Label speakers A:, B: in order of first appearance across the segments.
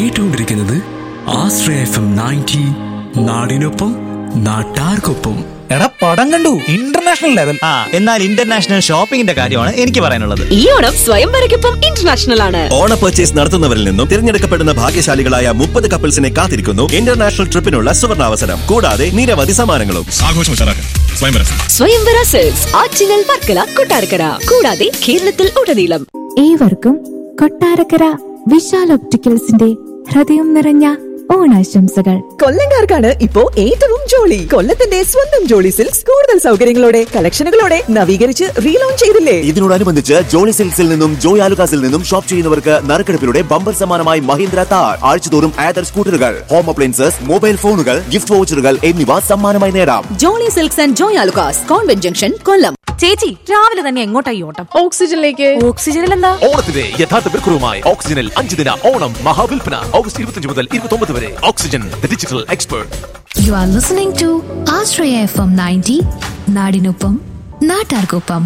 A: കേട്ടുകൊണ്ടിരിക്കുന്നത് ആശ്രയ F M ninety നാടിനൊപ്പം നാട്ടാർക്കൊപ്പം
B: എടാ പടം കണ്ടു ഇന്റർനാഷണൽ ലെവൽ
C: ആ എന്നാൽ ഇന്റർനാഷണൽ ഷോപ്പിംഗിന്റെ കാര്യമാണ് എനിക്ക് പറയാനുള്ളത്
D: ഈ ഓണം സ്വയംവരയ്ക്കൊപ്പം ഇന്റർനാഷണൽ ആണ്
E: ഓണ പർച്ചേസ് നടത്തുന്നവരിൽ നിന്നും തിരഞ്ഞെടുക്കപ്പെടുന്ന ഭാഗ്യശാലികളായ മുപ്പത് കപ്പിൾസിനെ കാത്തിരിക്കുന്നു ഇന്റർനാഷണൽ ട്രിപ്പിനുള്ള സുവർണാവസരം കൂടാതെ നിരവധി സമ്മാനങ്ങളും
F: ആഘോഷം ഉഷാറാക്കാൻ സ്വയംവരം
D: സ്വയംവര സെൽസ് ആറ്റിങ്ങൽ വർക്കല കൊട്ടാരക്കര കൂടാതെ കേരളത്തിൽ ഉടനീളം
G: ഏവർക്കും കൊട്ടാരക്കര വിശാൽ ഒപ്റ്റിക്കൽസിന്റെ ഹൃദയം നിറഞ്ഞ ഓണാശംസകൾ
H: കൊല്ലങ്കാർക്കാണ് ഇപ്പോ ഏറ്റവും ജോളി കൊല്ലത്തിന്റെ സ്വന്തം ജോളി സിൽക്സ് കൂടുതൽ സൗകര്യങ്ങളോടെ കളക്ഷനുകളോടെ നവീകരിച്ച് റീലോഞ്ച് ചെയ്തില്ലേ
E: ഇതിനോടനുബന്ധിച്ച് ജോളി സിൽക്സിൽ നിന്നും ജോയ് ആലുകാസിൽ നിന്നും ഷോപ്പ് ചെയ്യുന്നവർക്ക് നറുക്കെടുപ്പിലൂടെ ബമ്പർ സമ്മാനമായി മഹീന്ദ്ര താർ ആഴ്ചതോറും ആദർ സ്കൂട്ടറുകൾ ഹോം അപ്ലയൻസസ് മൊബൈൽ ഫോണുകൾ ഗിഫ്റ്റ് വൗച്ചറുകൾ എന്നിവ സമ്മാനമായി നേടാം
D: Jolly Silks and Joy Alukkas convent junction Kollam
I: ചേച്ചി രാവിലെ തന്നെ എങ്ങോട്ടായി ഓട്ടം
H: ഓക്സിജനിലേക്ക്
I: ഓക്സിജനിൽ എന്താ
F: ഓണത്തിന്റെ യഥാർത്ഥ വിൽക്കുറവുമായി ഓക്സിജനിൽ അഞ്ച് ദിന ഓണം മഹാവിൽപ്പന ഓഗസ്റ്റ് ഇരുപത്തിയഞ്ച് മുതൽ ഇരുപത്തി വരെ oxygen the digital expert
J: you are listening to Ashraya F M ninety നാടിനൊപ്പം നാട്ടാർക്കൊപ്പം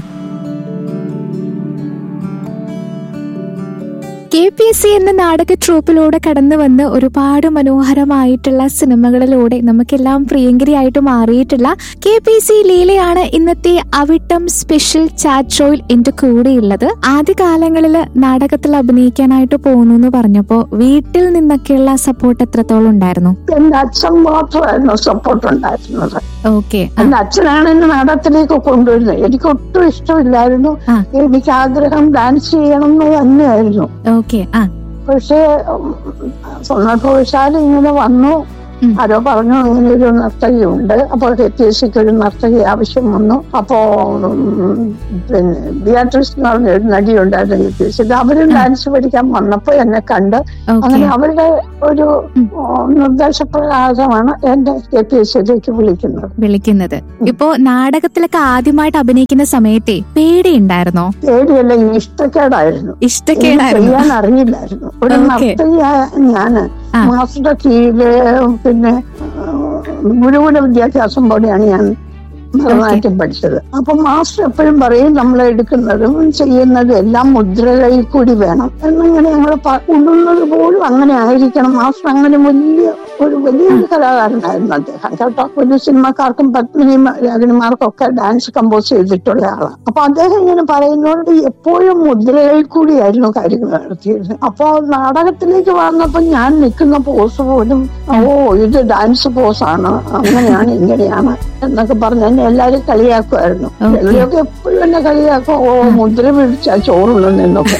G: കെ പി എസ് സി എന്ന നാടക ട്രൂപ്പിലൂടെ കടന്നു വന്ന് ഒരുപാട് മനോഹരമായിട്ടുള്ള സിനിമകളിലൂടെ നമുക്കെല്ലാം പ്രിയങ്കരിയായിട്ട് മാറിയിട്ടുള്ള കെ പി സി ലീലയാണ് ഇന്നത്തെ അവിട്ടം സ്പെഷ്യൽ ചാറ്റ് ഷോയിൽ എന്റെ കൂടെയുള്ളത് ആദ്യകാലങ്ങളിൽ നാടകത്തിൽ അഭിനയിക്കാനായിട്ട് പോകുന്നു എന്ന് പറഞ്ഞപ്പോ വീട്ടിൽ നിന്നൊക്കെയുള്ള സപ്പോർട്ട് എത്രത്തോളം ഉണ്ടായിരുന്നു
K: എന്റെ അച്ഛൻ മാത്രമായിരുന്നു സപ്പോർട്ട് ഉണ്ടായിരുന്നത്
G: ഓക്കെ
K: എന്റെ അച്ഛനാണ് എന്നെ നാടകത്തിലേക്ക് കൊണ്ടുവരുന്നത് എനിക്ക് ഒട്ടും ഇഷ്ടമില്ലായിരുന്നു
G: ആ.
K: എനിക്ക് ആഗ്രഹം ഡാൻസ് ചെയ്യണം എന്ന് തന്നെയായിരുന്നു
G: ഓക്കെ ആ
K: പക്ഷേ ഉം, സന്ദർഭവശാൽ ഇങ്ങനെ വന്നു
G: ഉം.
K: ആരോ പറഞ്ഞു ഇങ്ങനെ ഒരു നർത്തകി ഉണ്ട് അപ്പോൾ കെ പി എസ് സിക്ക് ഒരു നർത്തകി ആവശ്യം വന്നു അപ്പോ ഉം, പിന്നെ ബിയാട്രിസ് എന്ന് പറഞ്ഞ ഒരു നടി ഉണ്ടായിരുന്നു കെ പി എസ് സിക്ക് അവരും ഡാൻസ് പഠിക്കാൻ വന്നപ്പോ എന്നെ കണ്ട്
G: ഓക്കെ
K: അങ്ങനെ അവരുടെ ഒരു
G: ഉം.
K: ഉം, നിർദ്ദേശപ്രകാരമാണ് എന്റെ കെ പി എസ് സിയിലേക്ക് വിളിക്കുന്നത്
G: വിളിക്കുന്നത് ഇപ്പോ നാടകത്തിലൊക്കെ ആദ്യമായിട്ട് അഭിനയിക്കുന്ന സമയത്തെ പേടിയുണ്ടായിരുന്നോ
K: പേടിയല്ല ഇഷ്ടക്കേടായിരുന്നു എനിക്ക്
G: ഇഷ്ടക്കേടായിരുന്നു
K: ചെയ്യാൻ അറിയില്ലായിരുന്നു ഒരു
G: Okay.
K: നർത്തകിയായ ഞാന്
G: ആ.
K: മാസ്റ്ററുടെ കീഴില് പിന്നെ ആ, ഗുരുകുല വിദ്യാഭ്യാസം പോലെയാണ് ഞാൻ ഭരതനാട്യം പഠിച്ചത് അപ്പൊ മാസ്റ്റർ എപ്പോഴും പറയും നമ്മൾ എടുക്കുന്നതും ചെയ്യുന്നതും എല്ലാം മുദ്രകളിൽ കൂടി വേണം എന്നിങ്ങനെ ഞങ്ങൾ ഉള്ളുന്നത് പോലും അങ്ങനെ ആയിരിക്കണം മാസ്റ്റർ അങ്ങനെ വലിയ ഒരു വലിയൊരു കലാകാരനായിരുന്നു അദ്ദേഹം കേട്ടോ ഒരു സിനിമക്കാർക്കും പത്മിനി രാഗിണിമാർക്കും ഒക്കെ ഡാൻസ് കമ്പോസ് ചെയ്തിട്ടുള്ള ആളാണ് അപ്പൊ അദ്ദേഹം ഇങ്ങനെ പറയുന്നതുകൊണ്ട് എപ്പോഴും മുദ്രകളിൽ കൂടിയായിരുന്നു കാര്യങ്ങൾ നടത്തിയിരുന്നത് അപ്പോ നാടകത്തിലേക്ക് വന്നപ്പോ ഞാൻ നിൽക്കുന്ന പോസ് പോലും ഓ ഇത് ഡാൻസ് പോസാണ് അങ്ങനെയാണ് ഇങ്ങനെയാണ് എന്നൊക്കെ പറഞ്ഞ് എന്നെ എല്ലാരും കളിയാക്കുമായിരുന്നു
G: Okay.
K: ചിലരൊക്കെ എപ്പോഴും എന്നെ കളിയാക്കും ഓ മുദ്ര പിടിച്ചാ ചോറുള്ളൂ എന്നൊക്കെ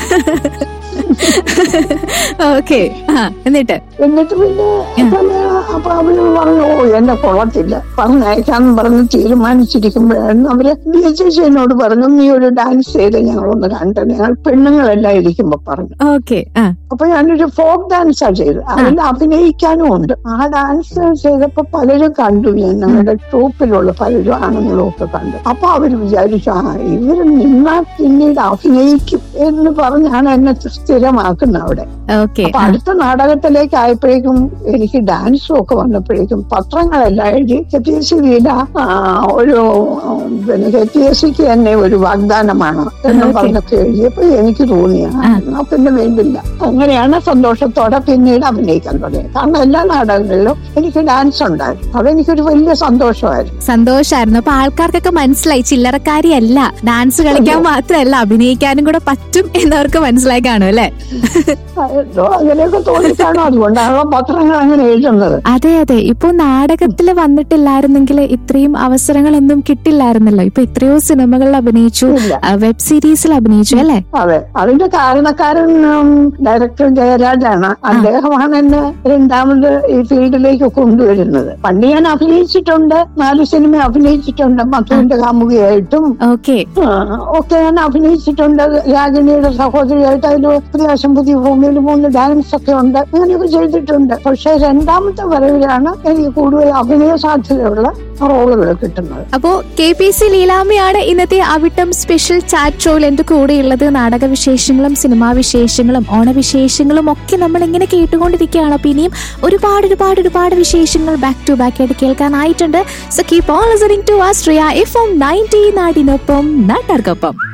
G: ഓക്കെ ആ എന്നിട്ട്
K: എന്നിട്ട് പിന്നെ പിന്നെ അപ്പൊ അവര് പറഞ്ഞു ഓ എന്നെ കൊള്ളത്തില്ല പറഞ്ഞയക്കാന്ന് പറഞ്ഞ് തീരുമാനിച്ചിരിക്കുമ്പോഴായിരുന്നു അവര് ബി ചേച്ചി എന്നോട് പറഞ്ഞു നീ ഒരു ഡാൻസ് ചെയ്ത് ഞങ്ങളൊന്ന് കണ്ടു ഞങ്ങൾ പെണ്ണുങ്ങളെല്ലാം ഇരിക്കുമ്പോ പറഞ്ഞു
G: ഓക്കെ ആ
K: അപ്പൊ ഞാനൊരു ഫോക്ക് ഡാൻസാ ചെയ്തത് അതിൽ അഭിനയിക്കാനും ഉണ്ട് ആ ഡാൻസ് ചെയ്തപ്പോ പലരും കണ്ടു ഞാൻ ഞങ്ങളുടെ ട്രൂപ്പിലുള്ള പലരും ആണുങ്ങളും ഒക്കെ കണ്ടു അപ്പൊ അവര് വിചാരിച്ചു ആ ഇവര് നിന്നാൽ പിന്നീട് അഭിനയിക്കും എന്ന് പറഞ്ഞാണ് എന്നെ സ്ഥിരമാക്കുന്നത് അവിടെ
G: ഓക്കെ
K: അപ്പൊ അടുത്ത നാടകത്തിലേക്ക് ആയപ്പോഴേക്കും എനിക്ക് ഡാൻസും ഒക്കെ വന്നപ്പോഴേക്കും പത്രങ്ങളെല്ലാം എഴുതി K P S C Leela ആ, ഒരു ഉം, പിന്നെ കെ പി എസ് സിക്ക് തന്നെ ഒരു വാഗ്ദാനമാണ് എന്ന്
G: Okay.
K: പറഞ്ഞൊക്കെ എഴുതിയപ്പോ എനിക്ക് തോന്നിയ
G: ആ.
K: എന്നാ പിന്നെ വേണ്ടില്ല അങ്ങനെയാണ് സന്തോഷത്തോടെ പിന്നീട് അഭിനയിക്കാൻ തുടങ്ങിയത് കാരണം എല്ലാ നാടകങ്ങളിലും എനിക്ക് ഡാൻസ് ഉണ്ടായിരുന്നു അതെനിക്കൊരു വലിയ സന്തോഷമായിരുന്നു
G: സന്തോഷായിരുന്നു അപ്പൊ ആൾക്കാർക്കൊക്കെ മനസ്സിലായി ചില്ലറക്കാരിയല്ല ഡാൻസ് കളിക്കാൻ മാത്രമല്ല അഭിനയിക്കാനും കൂടെ പറ്റും എന്നവർക്ക് മനസ്സിലായി കാണും അല്ലെ
K: എന്തോ അങ്ങനെയൊക്കെ തോന്നിക്കാണോ അതുകൊണ്ടാണല്ലോ പത്രങ്ങൾ അങ്ങനെ എഴുതുന്നത്
G: അതെ അതെ ഇപ്പൊ നാടകത്തിൽ വന്നിട്ടില്ലായിരുന്നെങ്കിൽ ഇത്രയും അവസരങ്ങളൊന്നും കിട്ടില്ലായിരുന്നല്ലോ ഇപ്പൊ എത്രയോ സിനിമകളിൽ അഭിനയിച്ചു
K: ഇല്ല.
G: വെബ് സീരീസിൽ അഭിനയിച്ചു അല്ലെ
K: അതെ അതിന്റെ കാരണക്കാരൻ ഉം, ഡയറക്ടർ ജയരാജാണ് അദ്ദേഹമാണ് എന്നെ രണ്ടാമത് ഈ ഫീൽഡിലേക്ക് കൊണ്ടുവരുന്നത് പണ്ട് ഞാൻ അഭിനയിച്ചിട്ടുണ്ട് നാല് സിനിമ അഭിനയിച്ചിട്ടുണ്ട് മധുവിന്റെ കാമുകിയായിട്ടും
G: ഓക്കെ
K: ആ, ഒക്കെ ഞാൻ അഭിനയിച്ചിട്ടുണ്ട് രാഗിണിയുടെ സഹോദരിയായിട്ട് അതിൽ പ്രയാസം പുതിയ ഭൂമിയിൽ മൂന്ന് ഡാൻസ് ഒക്കെ ഉണ്ട് അങ്ങനെയൊക്കെ ചെയ്തിട്ടുണ്ട് പക്ഷെ രണ്ടാമത്തെ വരവിലാണ് എനിക്ക് കൂടുതൽ അഭിനയ സാധ്യതയുള്ള റോളുകൾ കിട്ടുന്നത്
G: അപ്പോ കെ പി സി ലീലാമ്മയാണ് ഇന്നത്തെ അവിട്ടം സ്പെഷ്യൽ ചാറ്റ് ഷോയിൽ എന്റെ കൂടെയുള്ളത് നാടക വിശേഷങ്ങളും സിനിമാ വിശേഷങ്ങളും ഓണവിശേഷങ്ങളും ഒക്കെ നമ്മൾ ഇങ്ങനെ കേട്ടുകൊണ്ടിരിക്കുകയാണ് അപ്പൊ ഇനിയും ഒരുപാട് ഒരുപാട് ഒരുപാട് വിശേഷങ്ങൾ ബാക്ക് ടു ബാക്ക് ആയിട്ട് കേൾക്കാനായിട്ടുണ്ട് so keep on listening to Ashraya F M ninety നാടിനൊപ്പം നാട്ടാർക്കൊപ്പം